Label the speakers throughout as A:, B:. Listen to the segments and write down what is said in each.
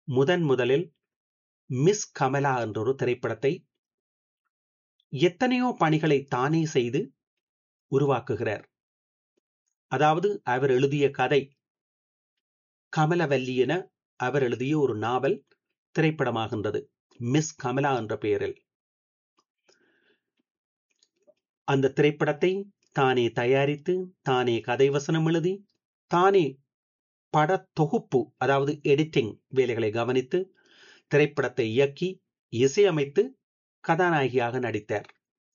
A: முதன் முதலில் மிஸ் கமலா என்ற ஒரு திரைப்படத்தை எத்தனையோ பணிகளை தானே செய்து உருவாக்குகிறார் அதாவது அவர் எழுதிய கதை கமலவல்லி என அவர் எழுதிய ஒரு நாவல் திரைப்படமாகின்றது மிஸ் கமலா என்ற பெயரில் அந்த திரைப்படத்தை தானே தயாரித்து தானே கதை வசனம் எழுதி தானே பட தொகுப்பு அதாவது எடிட்டிங் வேலைகளை கவனித்து திரைப்படத்தை இயக்கி இசையமைத்து கதாநாயகியாக நடித்தார்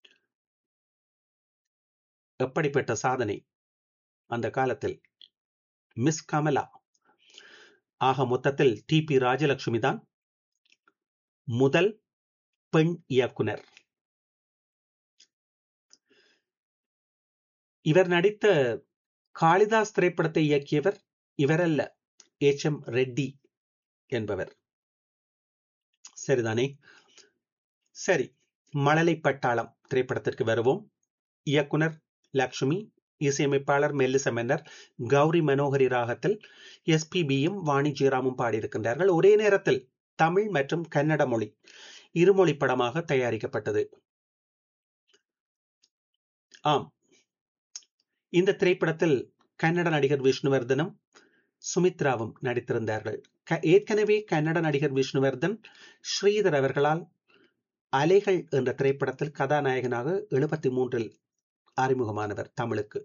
A: எப்படிப்பட்ட சாதனை அந்த காலத்தில் மிஸ் கமலா ஆக மொத்தத்தில் டி பி ராஜலட்சுமி தான் முதல் பெண் இயக்குனர் இவர் நடித்த காளிதாஸ் திரைப்படத்தை இயக்கியவர் இவரல்ல எச் எம் ரெட்டி என்பவர் சரிதானே சரி மழலை பட்டாளம் திரைப்படத்திற்கு வருவோம் இயக்குனர் லக்ஷ்மி இசையமைப்பாளர் மெல்லிச மன்னர் கௌரி மனோகரி ராகத்தில் எஸ்பிபியும் வாணி ஜெயராமும் பாடியிருக்கின்றார்கள் ஒரே நேரத்தில் தமிழ் மற்றும் கன்னட மொழி இருமொழி படமாக தயாரிக்கப்பட்டது ஆம் இந்த திரைப்படத்தில் கன்னட நடிகர் விஷ்ணுவர்தனும் சுமித்ராவும் நடித்திருந்தார்கள் ஏற்கனவே கன்னட நடிகர் விஷ்ணுவர்தன் ஸ்ரீதர் அவர்களால் அலைகள் என்ற திரைப்படத்தில் கதாநாயகனாக எழுபத்தி மூன்றில் அறிமுகமானவர் தமிழுக்கு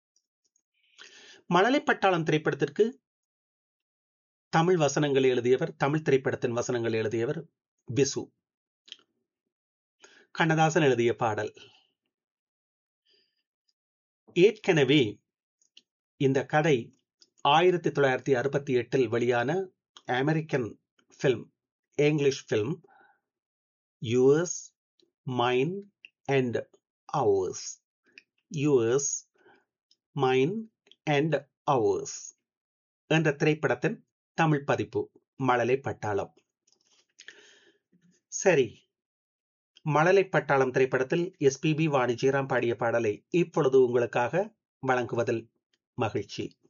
A: மழலை பட்டாளம் திரைப்படத்திற்கு தமிழ் வசனங்கள் எழுதியவர் தமிழ் திரைப்படத்தின் வசனங்கள் எழுதியவர் பிசு கண்ணதாசன் எழுதிய பாடல் ஏற்கனவே இந்த கதை ஆயிரத்தி தொள்ளாயிரத்தி அறுபத்தி எட்டில் வெளியான American film English film yours mine and ours yours mine and ours என்ற திரைப்படத்தின் தமிழ் பதிப்பு மழலை பட்டாளம் சரி மழலை பட்டாளம் திரைப்படத்தில் எஸ்பிபி வாணி ஜெயராம் பாடிய பாடலை இப்பொழுது உங்களுக்காக வழங்குவதில் மகிழ்ச்சி